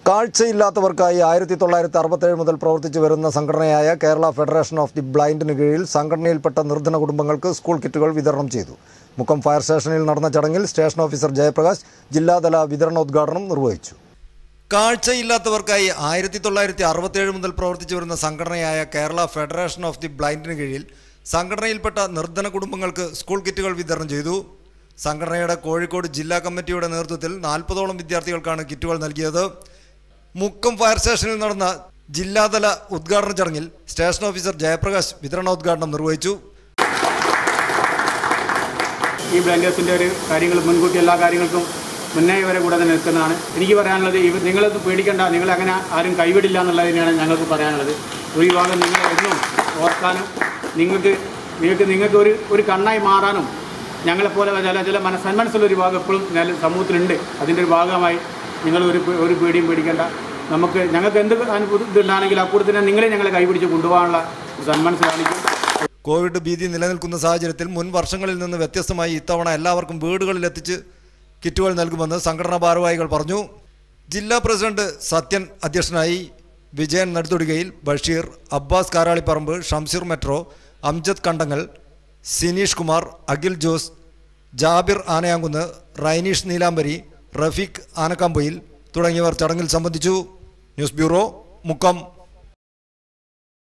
കാഴ്ചയില്ലാത്തവർക്കായി ആയിരത്തി തൊള്ളായിരത്തി അറുപത്തേഴ് മുതൽ പ്രവർത്തിച്ചു വരുന്ന സംഘടനയായ കേരള ഫെഡറേഷൻ ഓഫ് ദി ബ്ലൈൻഡിന് കീഴിൽ സംഘടനയിൽപ്പെട്ട നിർധന കുടുംബങ്ങൾക്ക് സ്കൂൾ കിറ്റുകൾ വിതരണം ചെയ്തു മുക്കം ഫയർ സ്റ്റേഷനിൽ നടന്ന ചടങ്ങിൽ സ്റ്റേഷൻ ഓഫീസർ ജയപ്രകാശ് ജില്ലാതല വിതരണോദ്ഘാടനം നിർവഹിച്ചു കാഴ്ചയില്ലാത്തവർക്കായി ആയിരത്തി തൊള്ളായിരത്തി അറുപത്തേഴ് മുതൽ പ്രവർത്തിച്ചു വരുന്ന സംഘടനയായ കേരള ഫെഡറേഷൻ ഓഫ് ദി ബ്ലൈൻഡിന് കീഴിൽ സംഘടനയിൽപ്പെട്ട നിർധന കുടുംബങ്ങൾക്ക് സ്കൂൾ കിറ്റുകൾ വിതരണം ചെയ്തു സംഘടനയുടെ കോഴിക്കോട് ജില്ലാ കമ്മിറ്റിയുടെ നേതൃത്വത്തിൽ നാൽപ്പതോളം വിദ്യാർത്ഥികൾക്കാണ് കിറ്റുകൾ നൽകിയത് മുക്കം ഫയർ സ്റ്റേഷനിൽ നടന്ന ജില്ലാതല ഉദ്ഘാടന ചടങ്ങിൽ സ്റ്റേഷൻ ഓഫീസർ ജയപ്രകാശ് വിതരണോദ്ഘാടനം നിർവഹിച്ചു ഈ ബ്ലൻഡേഴ്സിൻ്റെ ഒരു കാര്യങ്ങൾ മുൻകൂട്ടി എല്ലാ കാര്യങ്ങൾക്കും മുന്നേ ഇവരെ കൂടെ തന്നെ നിൽക്കുന്നതാണ് എനിക്ക് പറയാനുള്ളത് ഇവ നിങ്ങളത് പേടിക്കേണ്ട നിങ്ങളെ അങ്ങനെ ആരും കൈവിടില്ല എന്നുള്ളതിനാണ് ഞങ്ങൾക്ക് പറയാനുള്ളത് ഒരു വിഭാഗം നിങ്ങൾ എന്നും ഓർക്കാനും നിങ്ങൾക്ക് നിങ്ങൾക്ക് നിങ്ങൾക്ക് ഒരു ഒരു കണ്ണായി മാറാനും ഞങ്ങളെപ്പോലെ ചില ചില മന സന്മനസ്സുള്ള ഒരു വിഭാഗം എപ്പോഴും നില സമൂഹത്തിലുണ്ട് അതിൻ്റെ ഒരു ഭാഗമായി നിങ്ങൾ ഒരു പേ- ഒരു പേടിയും പേടിക്കേണ്ട നമുക്ക് ഞങ്ങൾക്ക് എന്ത് അനുഭൂതി ഇതുണ്ടാണെങ്കിൽ അക്കൂട്ടത്തിന് നിങ്ങളെ ഞങ്ങളെ കൈപിടിച്ച് കൊണ്ടുപോകാനുള്ള ഒരു സന്മനസ് കാണിക്കും കോവിഡ് ഭീതി നിലനിൽക്കുന്ന സാഹചര്യത്തിൽ മുൻ വർഷങ്ങളിൽ നിന്ന് വ്യത്യസ്തമായി ഇത്തവണ എല്ലാവർക്കും വീടുകളിലെത്തിച്ച് കിറ്റുകൾ നൽകുമെന്ന് സംഘടനാ ഭാരവാഹികൾ പറഞ്ഞു ജില്ലാ പ്രസിഡന്റ് സത്യൻ അധ്യക്ഷനായി വിജയൻ നടുത്തൊടുകയിൽ ബഷീർ അബ്ബാസ് കാരാളിപ്പറമ്പ് ഷംസീർ മെട്രോ അംജദ് കണ്ടങ്ങൽ സിനീഷ് കുമാർ അഖിൽ ജോസ് ജാബിർ ആനയാങ്കുന്ന് റൈനീഷ് നീലാംബരി റഫീഖ് ആനക്കാമ്പൊയിൽ തുടങ്ങിയവർ ചടങ്ങിൽ സംബന്ധിച്ചു ന്യൂസ് ബ്യൂറോ മുക്കം